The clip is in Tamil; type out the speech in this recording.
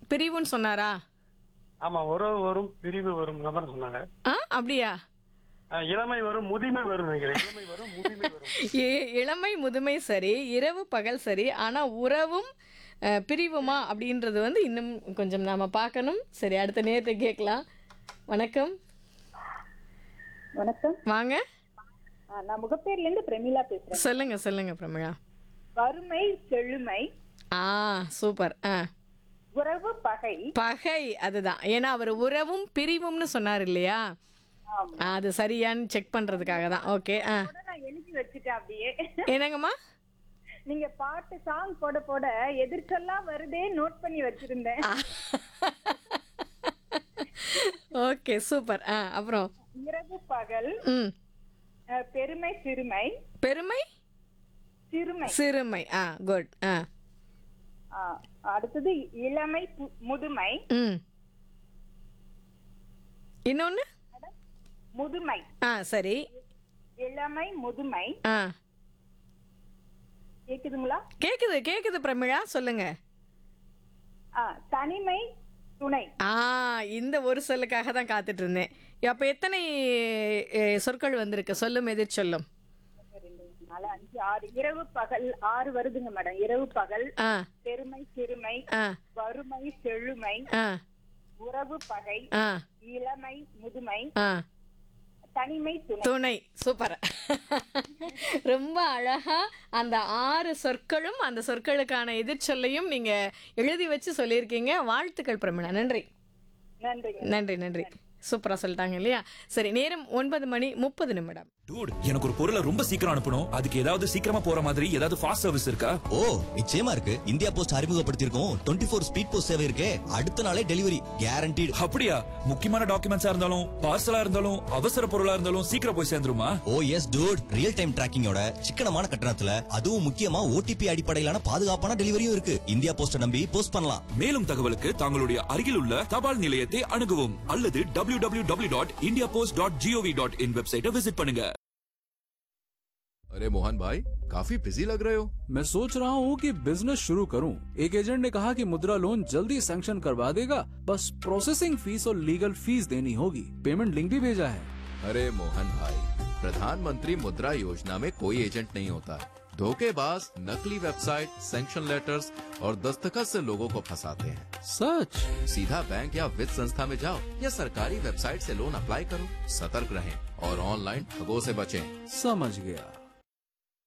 பிரிவுன்னு சொன்னாரா ஆமா உறவு வரும் பிரிவு வரும் தான் சொன்னாங்க ஆ அப்படியா ஆ, இளமை வரும் முதுமை வரும் நினைக்கிறேன் இளமை வரும் முதுமை வரும் இ- இளமை முதுமை சரி இரவு பகல் சரி ஆனா உறவும் அஹ், பிரிவுமா அப்படின்றது வந்து இன்னும் கொஞ்சம் நாம பார்க்கணும் சரி அடுத்த நேரத்தை கேட்கலாம் வணக்கம் வணக்கம் வாங்க ஆ, நான் முகப்பேர்ல இருந்து பிரமிளா பேசுறேன் சொல்லுங்க சொல்லுங்க பிரமிழா வறுமை செழுமை ஆ சூப்பர் ஆ உறவு பகை பகை அதுதான் ஏன்னா அவர் உறவும் பிரிவும்னு சொன்னார் இல்லையா ஆமா. ஆ, அது சரியான்னு செக் பண்றதுக்காக தான் ஓகே ஆ கூட நான் எழுதி வச்சுட்டேன் அப்படியே என்னங்கம்மா நீங்க பாட்டு சாங் போட போட எதிர்க்கெல்லாம் வருதே நோட் பண்ணி வச்சிருந்தேன் ஓகே சூப்பர் ஆ அப்புறம் இரவு பகல் ம் அ, பெருமை சிறுமை பெருமை சிறுமை சிறுமை ஆ குட் ஆ ஆ, அடுத்தது இளமை பு- முதுமை ம் இன்னொன்று முதுமை ஆ சரி இளமை முதுமை ஆ கேக்குதுங்களா கேக்குது கேக்குது பிரமிழா சொல்லுங்க ஆ, தனிமை துணை ஆ இந்த ஒரு சொல்லுக்காக தான் காத்துட்டு இருந்தேன் அப்போ எத்தனை எ, சொற்கள் வந்திருக்கு சொல்லும் எதிர் சொல்லும் ரெண்டு, நாலு அஞ்சு ஆறு இரவு பகல் ஆறு வருதுங்க மேடம் இரவு பகல் ஆ பெருமை சிறுமை ஆ வறுமை செழுமை ஆ உறவு பகை ஆ இளமை முதுமை ஆ தனிமை துணை துணை சூப்பர் ரொம்ப அழகா அந்த ஆறு சொற்களும் அந்த சொற்களுக்கான எதிர்ச்சொல்லையும் நீங்க எழுதி வச்சு சொல்லியிருக்கீங்க வாழ்த்துக்கள் பிரமிழா நன்றி நன்றிங்க நன்றி நன்றி சூப்பரா சொல்லிட்டாங்க இல்லையா சரி நேரம் ஒன்பது மணி முப்பது நிமிடம் டூட் எனக்கு ஒரு பொருளை ரொம்ப சீக்கிரம் அனுப்பணும் அதுக்கு ஏதாவது சீக்கிரமா போற மாதிரி ஏதாவது ஃபாஸ்ட் சர்வீஸ் இருக்கா ஓ நிச்சயமா இருக்கு இந்தியா போஸ்ட் அறிமுகப்படுத்தியிருக்கோம் டுவெண்ட்டி ஃபோர் ஸ்பீட் போஸ்ட் சேவை இருக்கே அடுத்த நாளே டெலிவரி கேரண்டீடு அப்படியா முக்கியமான டாக்குமெண்ட்ஸா இருந்தாலும் பார்சலா இருந்தாலும் அவசர பொருளா இருந்தாலும் சீக்கிரம் போய் சேர்ந்துருமா oh yes dude real time டிராக்கிங்கோட சிக்கனமான கட்டணத்துல அதுவும் முக்கியமா ஓடிபி அடிப்படையிலான பாதுகாப்பான டெலிவரியும் இருக்கு இந்தியா போஸ்ட நம்பி போஸ்ட் பண்ணலாம் மேலும் தகவலுக்கு தங்களுடைய அருகில் உள்ள தபால் நிலையத்தை அணுகவும் அல்லது W W W dot India post dot GOV dot in வெப்சைட்டை விசிட் பண்ணுங்க अरे मोहन भाई काफी बिजी लग रहे हो मैं सोच रहा हूँ कि बिजनेस शुरू करूँ एक एजेंट ने कहा कि मुद्रा लोन जल्दी सैंक्शन करवा देगा बस प्रोसेसिंग फीस और लीगल फीस देनी होगी पेमेंट लिंक भी भेजा है अरे मोहन भाई प्रधानमंत्री मुद्रा योजना में कोई एजेंट नहीं होता है धोखेबाज नकली वेबसाइट सैंक्शन लेटर्स और दस्तखत से लोगों को फंसाते हैं सच सीधा बैंक या वित्त संस्था में जाओ या सरकारी वेबसाइट से लोन अप्लाई करो सतर्क रहें और ऑनलाइन ठगों से बचें समझ गया